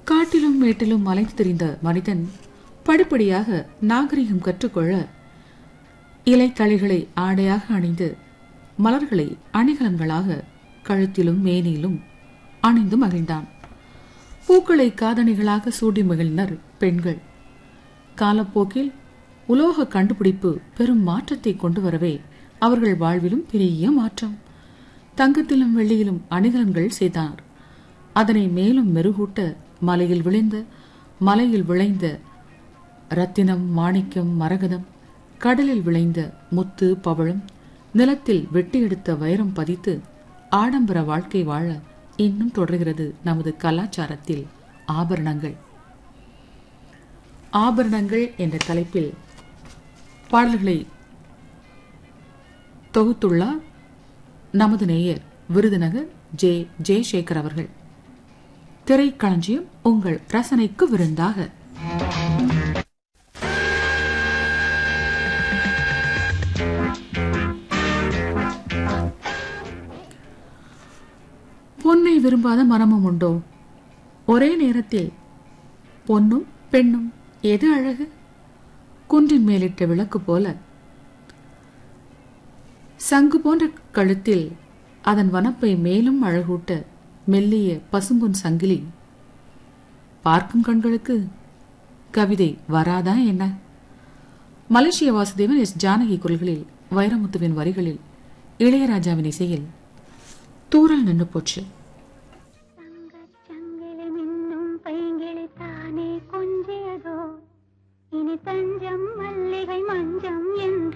காட்டிலும் மேட்டிலும் அலைந்து திரிந்த மனிதன் படிப்படியாக நாகரிகம் கற்றுக்கொள்ள இலைத்தழைகளை ஆடையாக அணிந்து மலர்களை அணிகலன்களாக கழுத்திலும் மேனியிலும் அணிந்து மகிழ்ந்தான் பூக்களை காதணிகளாக சூடி மகிழ்ந்தனர் பெண்கள் காலப்போக்கில் உலோக கண்டுபிடிப்பு பெரும் மாற்றத்தை கொண்டு வரவே அவர்கள் வாழ்விலும் பெரிய மாற்றம் தங்கத்திலும் வெள்ளியிலும் அணிகலன்கள் செய்தார் அதனை மேலும் மெருகூட்ட மலையில் விளைந்த மலையில் விளைந்த ரத்தினம் மாணிக்கம் மரகதம் கடலில் விளைந்த முத்து பவளம் நிலத்தில் வெட்டி எடுத்த வைரம் பதித்து ஆடம்பர வாழ்க்கை வாழ இன்னும் தொடர்கிறது நமது கலாச்சாரத்தில் ஆபரணங்கள் ஆபரணங்கள் என்ற தலைப்பில் பாடல்களை தொகுத்துள்ளார் நமது நேயர் விருதுநகர் ஜே ஜெயசேகர் அவர்கள் திரைக்களஞ்சியம் உங்கள் ரசனைக்கு விருந்தாக பொன்னை விரும்பாத மனமும் உண்டோ ஒரே நேரத்தில் பொன்னும் பெண்ணும் எது அழகு குன்றின் மேலிட்ட விளக்கு போல சங்கு போன்ற கழுத்தில் அதன் வனப்பை மேலும் அழகூட்ட மெல்லிய பசும்பொன் சங்கிலி பார்க்கும் கண்களுக்கு கவிதை வராதா என்ன மலேசிய வாசுதேவன் எஸ் ஜானகி குரல்களில் வைரமுத்துவின் வரிகளில் இளையராஜாவின் இசையில் தூரல் நின்று போச்சு